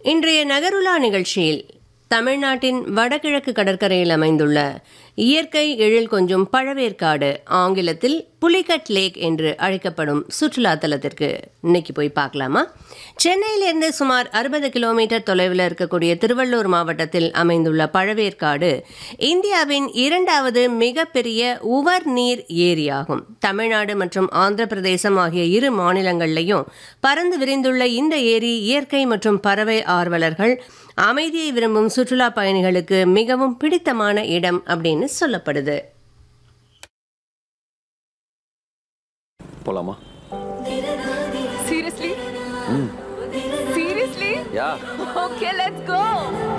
இன்றைய நகருலா நிகழ்ச்சியில் தமிழ்நாட்டின் வடகிழக்கு கடற்கரையில் அமைந்துள்ள இயற்கை எழில் கொஞ்சும் பழவேற்காடு ஆங்கிலத்தில் புலிகட் லேக் என்று அழைக்கப்படும் சுற்றுலா தலத்திற்கு இன்னைக்கு போய் பார்க்கலாமா சென்னையிலிருந்து சுமார் அறுபது கிலோமீட்டர் தொலைவில் இருக்கக்கூடிய திருவள்ளூர் மாவட்டத்தில் அமைந்துள்ள பழவேற்காடு இந்தியாவின் இரண்டாவது மிகப்பெரிய உவர் நீர் ஏரியாகும் தமிழ்நாடு மற்றும் ஆந்திர பிரதேசம் ஆகிய இரு மாநிலங்கள்லையும் பறந்து விரிந்துள்ள இந்த ஏரி இயற்கை மற்றும் பறவை ஆர்வலர்கள் அமைதியை விரும்பும் சுற்றுலா பயணிகளுக்கு மிகவும் பிடித்தமான இடம் அப்படின்னு சொல்லப்படுது போலாமா Seriously? Seriously? Yeah Okay, let's go.